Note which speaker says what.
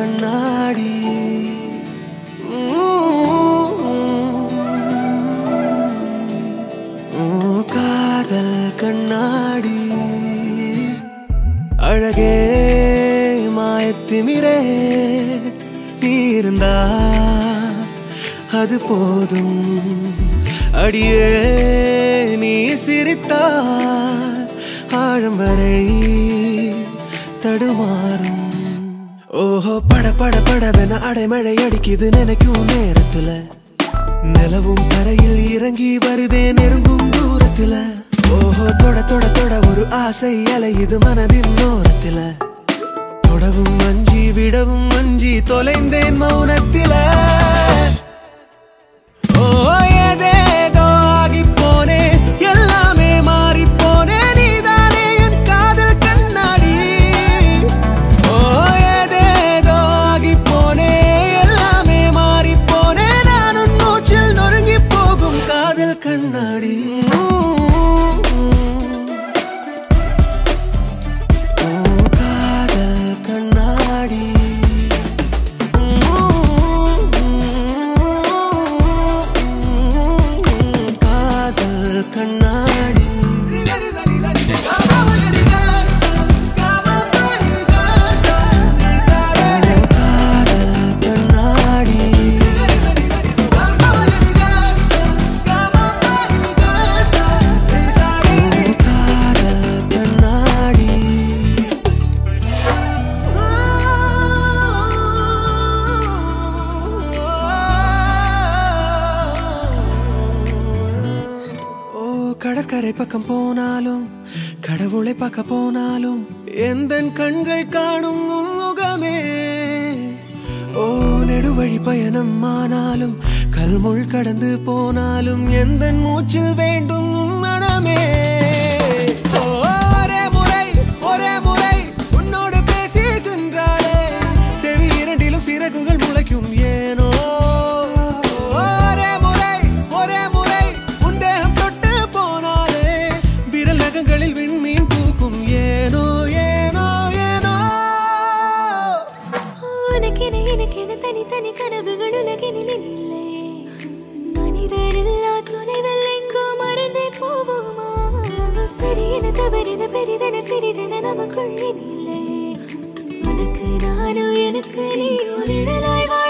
Speaker 1: கண்ணாடி உம், காதல் கண்ணாடி அழகே மாயத்திமிரே நீ இருந்தா அது போதும் அடியே நீ சிரித்தால் ஆழம் வரை தடுமாறும் ஓஹோ பட பட படவென அடைமழை அடிக்குது நினைக்கும் நேரத்துல நிலவும் தரையில் இறங்கி வருதே நெருங்கும் தூரத்துல ஓஹோ தொட தொட தொட ஒரு ஆசை அலையுது மனதின் ஓரத்துல தொடவும் மஞ்சி விடவும் மஞ்சி தொலைந்தேன் மௌனத்தில ஓ ஏதேதோ ஆகிப் போனேன் எல்லாமே மாறிப் போனேன் நீதானே என் காதல் கண்ணாடி ஓ ஏதேதோ ஆகிப் போனேன் எல்லாமே மாறிப் போனேன் நான் உன் மூச்சில் நொறுங்கிப் போகும் காதல் கண்ணாடி ஓ காதல் கண்ணாடி காதல் கண்ணாடி காதல் கண்ணாடி காதல் கண்ணாடி ஓ கடற்கரை பக்கம் போனாலும் கடவுளை பார்க்க போனாலும் எந்த கண்கள் காணும் உன் முகமே ஓ நெடுவழி பயணம் ஆனாலும் கல்முள் கடந்து போனாலும் எந்த மூச்சில் வேண்டும் உன் மனமே ஓ, ஒரே முறை ஒரே முறை உன்னோடு பேசி சென்றாலே செவி இரண்டிலும் சிறகுகள் முளைக்கும் ஏனோ ஒரே முறை ஒரே முறை உன் தேகம் தொட்டு போனாலே விரல் நகங்களில் விண்மீன் பூக்கும் ஏனோ ஏனோ ஏனோ
Speaker 2: உனக்கென எனக்கென தனித்தனி கனவுகள் உலகினில் இல்லை மனிதரில்லா துணைவில் எங்கோ மறந்தே போவோமா சரியென தவறென பெரிதென சிறிதென நமக்குள் இல்லை உனக்கு நானும் எனக்கு நீ ஒரு நிழலாய் வா